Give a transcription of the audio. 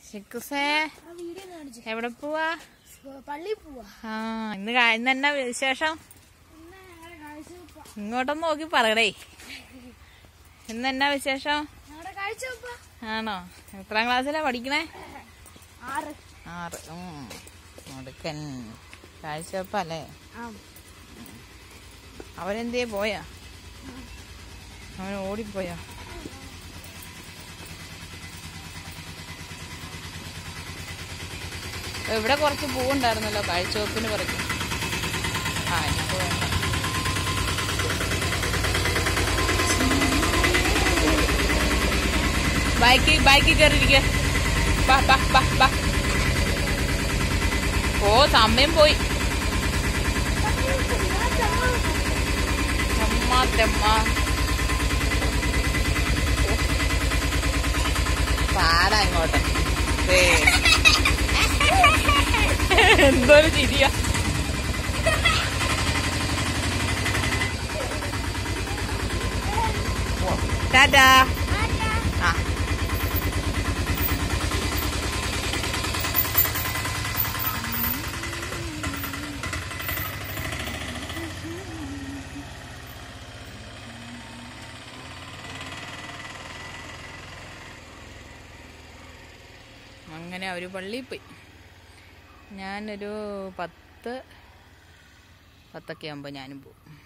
ഷിക്കുസേ ആ വീഡിയോ കാണിച്ചു എവിടെ പോവാ പള്ളി പോവാ ആ ഇന്ന് കാ- ഇന്ന് എന്നാ വിശേഷം എന്നാ ഞങ്ങളുടെ കാഴ്ച വെപ്പാ ഇങ്ങോട്ടൊന്ന് നോക്കി പറയടേ ഇന്ന് എന്നാ വിശേഷം ഞങ്ങളുടെ കാഴ്ച വെപ്പാ ആണോ എത്രാം ക്ലാസ്സിലാ പഠിക്കണേ ആറ് ആറ് ഉം. മുടുക്കൻ കാഴ്ചവെപ്പല്ലേ ആ അവനെന്തേ പോയാ അവൻ ഓടിപ്പോയോ ഇവിടെ കുറച്ച് പൂവുണ്ടായിരുന്നല്ലോ കാഴ്ചവെപ്പിന് പറിക്കും ആ ഇനിയിപ്പോ വേണ്ട ബൈക്കിൽ ബൈക്കിൽ കയറിയിരിക്ക ബാ ബാ ബാ ബാ ഓ സമയം പോയി അമ്മ തെമ്മ പാടാ ഇങ്ങോട്ട് ദേ. എന്തൊരു ചിരിയാ ടാറ്റാ ആ അങ്ങനെ ഒരു പള്ളിയിൽ പോയി ഞാനൊരു പത്ത് പത്തൊക്കെ ആകുമ്പോൾ ഞാനും പോകും